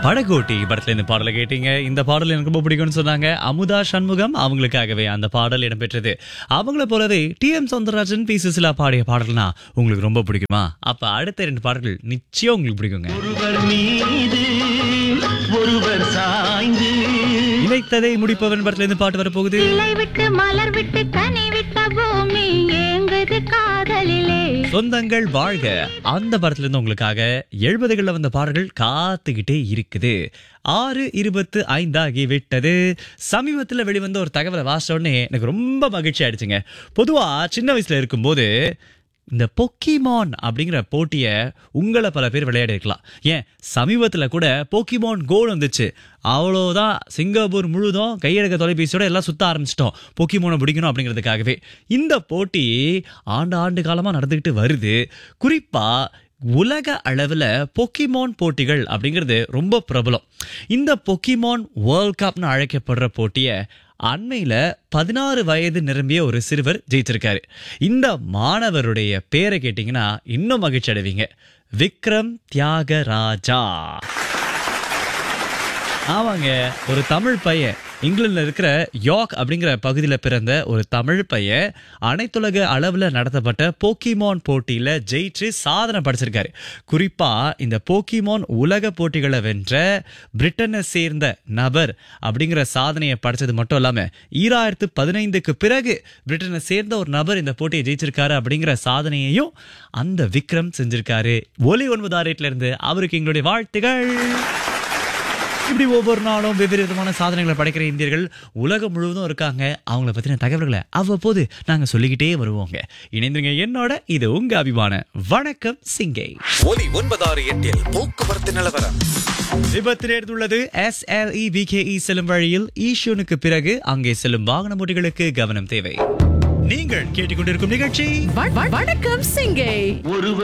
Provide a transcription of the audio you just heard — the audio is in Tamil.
படகோட்டி படத்துல இந்த பாடலை கேட்டீங்க இந்த பாடல் எனக்கு ரொம்ப பிடிக்கும்னு சொன்னாங்க அமுதா சண்முகம் அவங்களுக்காகவே அந்த பாடல் இடம்பெற்றது அவங்கள போலவே T M Soundararajan P Susheela பாடிய பாடல்னா உங்களுக்கு ரொம்ப பிடிக்குமா அப்ப அடுத்த ரெண்டு பாடல்கள் நிச்சயம் உங்களுக்கு பிடிக்குங்க ஒருவர் மீது ஒருவர் சாய்ந்து நினைத்ததை முடிப்பவன் படத்துல இருந்து பாட்டு வரப்போகுது இலை விட்டு மலர் விட்டு கனி விட்ட பூமி ஏங்குது காதலிலே சொந்தங்கள் வாழ்க அந்த படத்துல இருந்து உங்களுக்காக எழுபதுகள்ல வந்த பாடல்கள் காத்துக்கிட்டே இருக்குது ஆறு இருபத்து ஐந்தாகி விட்டது சமீபத்துல வெளிவந்த ஒரு தகவலை வாசிச்ச உடனே எனக்கு ரொம்ப மகிழ்ச்சி ஆயிடுச்சுங்க பொதுவா சின்ன வயசுல இருக்கும்போது இந்த பொக்கிமான் அப்படிங்கிற போட்டியை உங்களை பல பேர் விளையாடி இருக்கலாம் ஏன் சமீபத்தில் கூட போக்கிமான் கோல் வந்துச்சு அவ்வளோதான் சிங்கப்பூர் முழுதும் கையெழுக்க தொலைபேசியோட எல்லாம் சுத்த ஆரம்பிச்சிட்டோம் போக்கிமோனை பிடிக்கணும் அப்படிங்கிறதுக்காகவே இந்த போட்டி ஆண்டு ஆண்டு காலமாக நடந்துக்கிட்டு வருது குறிப்பாக உலக அளவில் பொக்கிமான் போட்டிகள் அப்படிங்கிறது ரொம்ப பிரபலம் இந்த பொக்கிமான் வேர்ல்ட் கப்னு அழைக்கப்படுற போட்டியை அண்மையில் பதினாறு வயது நிரம்பிய ஒரு சிறுவர் ஜெயிச்சிருக்காரு இந்த மாணவருடைய பேரை கேட்டிங்கன்னா இன்னும் மகிழ்ச்சி அடைவீங்க விக்ரம் தியாகராஜா ஆமாங்க ஒரு தமிழ் பையன் இங்கிலாந்துல இருக்கிற யாக் அப்படிங்கிற பகுதியில் பிறந்த ஒரு தமிழ் பையன் அனைத்துலக அளவில் நடத்தப்பட்ட போக்கிமான் போட்டியில் ஜெயிச்சு சாதனை படைச்சிருக்காரு குறிப்பா இந்த போக்கிமான் உலக போட்டிகளை வென்ற பிரிட்டனை சேர்ந்த நபர் அப்படிங்கிற சாதனையை படைச்சது மட்டும் இல்லாம ஈராயிரத்து பதினைந்துக்கு பிறகு பிரிட்டனை சேர்ந்த ஒரு நபர் இந்த போட்டியை ஜெயிச்சிருக்காரு அப்படிங்கிற சாதனையையும் அந்த விக்ரம் செஞ்சிருக்காரு ஒலி ஒன்பது ஆறு இருந்து அவருக்கு எங்களுடைய வாழ்த்துகள் இப்படி ஒவ்வொரு நாளும் வெவ்வேறு விதமான சாதனைகளை படைக்கிற இந்தியர்கள் உலகம் முழுவதும் இருக்காங்க அவங்கள பத்தின தகவல்களை அவ்வப்போது நாங்க சொல்லிக்கிட்டே வருவோங்க இணைந்துங்க என்னோட இது உங்க அபிமான வணக்கம் சிங்கை ஒலி ஒன்பதாறு எட்டில் போக்குவரத்து நிலவரம் விபத்து நேர்ந்துள்ளது எஸ் எல் இ செல்லும் வழியில் ஈஷூனுக்கு பிறகு அங்கே செல்லும் வாகன ஓட்டிகளுக்கு கவனம் தேவை நீங்கள் கேட்டுக்கொண்டிருக்கும் நிகழ்ச்சி வ- வ- வணக்கம் சிங்கை ஒருவர்